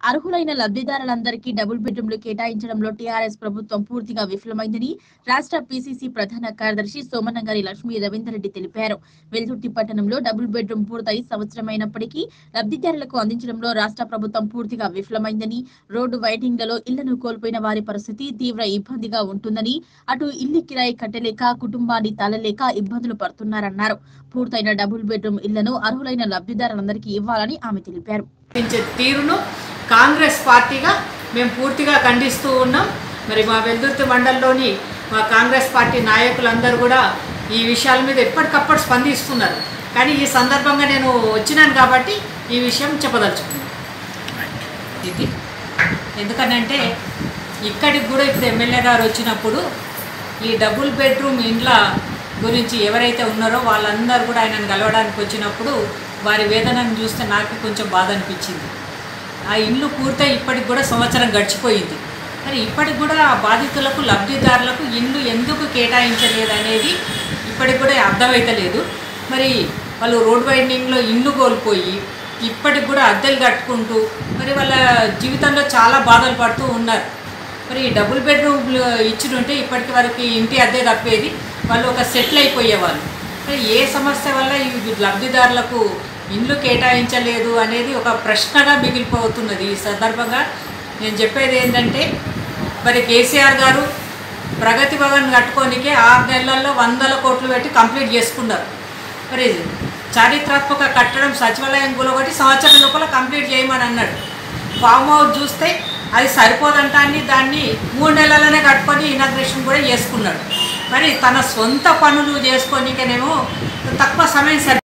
అర్హులైన లబ్ధిదారులందరికీ డబుల్ బెడ్రూమ్లు కేటాయించడంలో టీఆర్ఎస్ ప్రభుత్వం పూర్తిగా విఫలమైందని రాష్ట్ర పీసీసీ ప్రధాన కార్యదర్శి సోమనంగారి లక్ష్మీ రవీందర్ రెడ్డి తెలిపారు వెల్దుర్తి పట్టణంలో డబుల్ బెడ్రూమ్ పూర్తయి సంవత్సరమైనప్పటికీ లబ్ధిదారులకు అందించడంలో రాష్ట్ర ప్రభుత్వం పూర్తిగా విఫలమైందని రోడ్డు వైడింగ్లలో ఇళ్లను కోల్పోయిన వారి పరిస్థితి తీవ్ర ఇబ్బందిగా ఉంటుందని అటు ఇల్లు కిరాయి కట్టలేక కుటుంబాన్ని తలలేక ఇబ్బందులు పడుతున్నారన్నారు పూర్తయిన డబుల్ బెడ్రూమ్ ఇళ్లను అర్హులైన లబ్ధిదారులందరికీ ఇవ్వాలని ఆమె తెలిపారు ఇచ్చే తీరును కాంగ్రెస్ పార్టీగా మేము పూర్తిగా ఖండిస్తూ ఉన్నాం మరి మా వెల్దుర్తి మండలంలోని మా కాంగ్రెస్ పార్టీ నాయకులందరూ కూడా ఈ విషయాల మీద ఎప్పటికప్పుడు స్పందిస్తున్నారు కానీ ఈ సందర్భంగా నేను వచ్చినాను కాబట్టి ఈ విషయం చెప్పదలుచుకున్నాను ఇది ఎందుకనంటే ఇక్కడికి కూడా ఇప్పుడు ఎమ్మెల్యే గారు వచ్చినప్పుడు ఈ డబుల్ బెడ్రూమ్ ఇండ్ల గురించి ఎవరైతే ఉన్నారో వాళ్ళందరూ కూడా ఆయనను కలవడానికి వచ్చినప్పుడు వారి వేదనను చూస్తే నాకు కొంచెం బాధ అనిపించింది ఆ ఇల్లు పూర్తయి ఇప్పటికి కూడా సంవత్సరం గడిచిపోయింది మరి ఇప్పటికి కూడా ఆ బాధితులకు లబ్ధిదారులకు ఇల్లు ఎందుకు కేటాయించలేదు అనేది ఇప్పటికి కూడా అర్థమైతలేదు మరి వాళ్ళు రోడ్ వైండింగ్లో ఇల్లు కోల్పోయి ఇప్పటికి కూడా అద్దెలు కట్టుకుంటూ మరి వాళ్ళ జీవితంలో చాలా బాధలు పడుతూ ఉన్నారు మరి ఈ డబుల్ బెడ్రూమ్లు ఇచ్చినుంటే ఇప్పటికి వరకు ఇంటి అద్దె తప్పేది వాళ్ళు ఒక సెటిల్ అయిపోయేవాళ్ళు మరి ఏ సమస్య వల్ల ఈ లబ్ధిదారులకు ఇండ్లు కేటాయించలేదు అనేది ఒక ప్రశ్నగా మిగిలిపోతున్నది ఈ సందర్భంగా నేను చెప్పేది ఏంటంటే మరి కేసీఆర్ గారు ప్రగతి భవన్ కట్టుకోనికే ఆరు నెలల్లో వందల కోట్లు పెట్టి కంప్లీట్ చేసుకున్నారు మరి చారిత్రాత్మక కట్టడం సచివాలయం ఒకటి సంవత్సరం లోపల కంప్లీట్ చేయమని అన్నాడు ఫామ్ హౌస్ చూస్తే అది సరిపోదంటాన్ని దాన్ని మూడు నెలలనే కట్టుకొని ఇనాగ్రేషన్ కూడా చేసుకున్నాడు మరి తన సొంత పనులు చేసుకోనికనేమో తక్కువ సమయం సరి